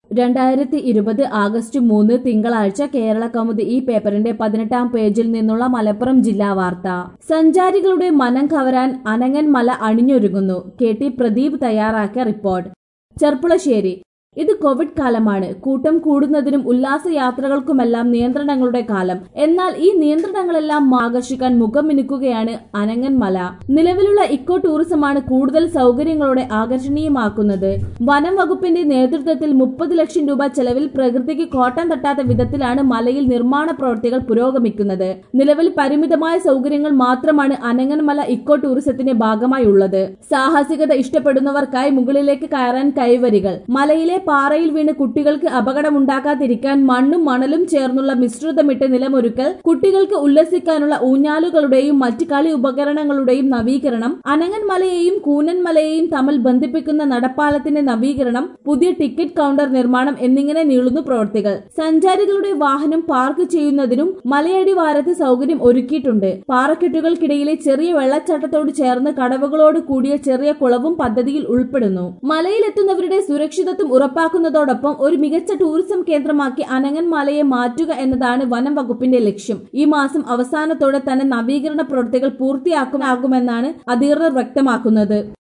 രണ്ടായിരത്തി ഇരുപത് ആഗസ്റ്റ് മൂന്ന് തിങ്കളാഴ്ച കേരള കൗമുദി ഈ പേപ്പറിന്റെ പതിനെട്ടാം പേജിൽ നിന്നുള്ള മലപ്പുറം ജില്ലാ വാർത്ത സഞ്ചാരികളുടെ മനം കവരാൻ അനങ്ങൻ മല അണിഞ്ഞൊരുങ്ങുന്നു കെ ടി പ്രദീപ് തയ്യാറാക്കിയ റിപ്പോർട്ട് ചെർപ്പുളശ്ശേരി ഇത് കോവിഡ് കാലമാണ് കൂട്ടം കൂടുന്നതിനും ഉല്ലാസയാത്രകൾക്കുമെല്ലാം നിയന്ത്രണങ്ങളുടെ കാലം എന്നാൽ ഈ നിയന്ത്രണങ്ങളെല്ലാം ആകർഷിക്കാൻ മുഖം മിനുക്കുകയാണ് അനങ്ങൻ മല നിലവിലുള്ള ഇക്കോ ടൂറിസമാണ് കൂടുതൽ സൗകര്യങ്ങളോടെ ആകർഷണീയമാക്കുന്നത് വനം വകുപ്പിന്റെ നേതൃത്വത്തിൽ മുപ്പത് ലക്ഷം രൂപ ചെലവിൽ പ്രകൃതിക്ക് കോട്ടം തട്ടാത്ത വിധത്തിലാണ് മലയിൽ നിർമ്മാണ പ്രവൃത്തികൾ പുരോഗമിക്കുന്നത് നിലവിൽ പരിമിതമായ സൗകര്യങ്ങൾ മാത്രമാണ് അനങ്ങൻമല ഇക്കോ ടൂറിസത്തിന്റെ ഭാഗമായി ഉള്ളത് സാഹസികത ഇഷ്ടപ്പെടുന്നവർക്കായി മുകളിലേക്ക് കയറാൻ കൈവരികൾ മലയിലെ പാറയിൽ വീണ് കുട്ടികൾക്ക് അപകടമുണ്ടാക്കാതിരിക്കാൻ മണ്ണും മണലും ചേർന്നുള്ള മിശ്രിതമിട്ട് നിലമൊരുക്കൽ കുട്ടികൾക്ക് ഉല്ലസിക്കാനുള്ള ഊഞ്ഞാലുകളുടെയും മറ്റ് കളി ഉപകരണങ്ങളുടെയും നവീകരണം അനങ്ങൻമലയെയും കൂനൻമലയെയും തമ്മിൽ ബന്ധിപ്പിക്കുന്ന നടപ്പാലത്തിന്റെ നവീകരണം പുതിയ ടിക്കറ്റ് കൗണ്ടർ നിർമ്മാണം എന്നിങ്ങനെ നീളുന്നു പ്രവൃത്തികൾ സഞ്ചാരികളുടെ വാഹനം പാർക്ക് ചെയ്യുന്നതിനും മലയടിവാരത്ത് സൗകര്യം ഒരുക്കിയിട്ടുണ്ട് പാറക്കെട്ടുകൾക്കിടയിലെ ചെറിയ വെള്ളച്ചാട്ടത്തോട് ചേർന്ന് കടവുകളോട് കൂടിയ ചെറിയ കുളവും പദ്ധതിയിൽ ഉൾപ്പെടുന്നു മലയിലെത്തുന്നവരുടെ സുരക്ഷിതത്വം ഉറപ്പാക്കുന്നതോടൊപ്പം ഒരു മികച്ച ടൂറിസം കേന്ദ്രമാക്കി അനങ്ങൻമലയെ മാറ്റുക എന്നതാണ് വനം വകുപ്പിന്റെ ലക്ഷ്യം ഈ മാസം അവസാനത്തോടെ തന്നെ നവീകരണ പ്രവൃത്തികൾ പൂർത്തിയാക്കുമെന്നാണ് അധികൃതർ വ്യക്തമാക്കുന്നത്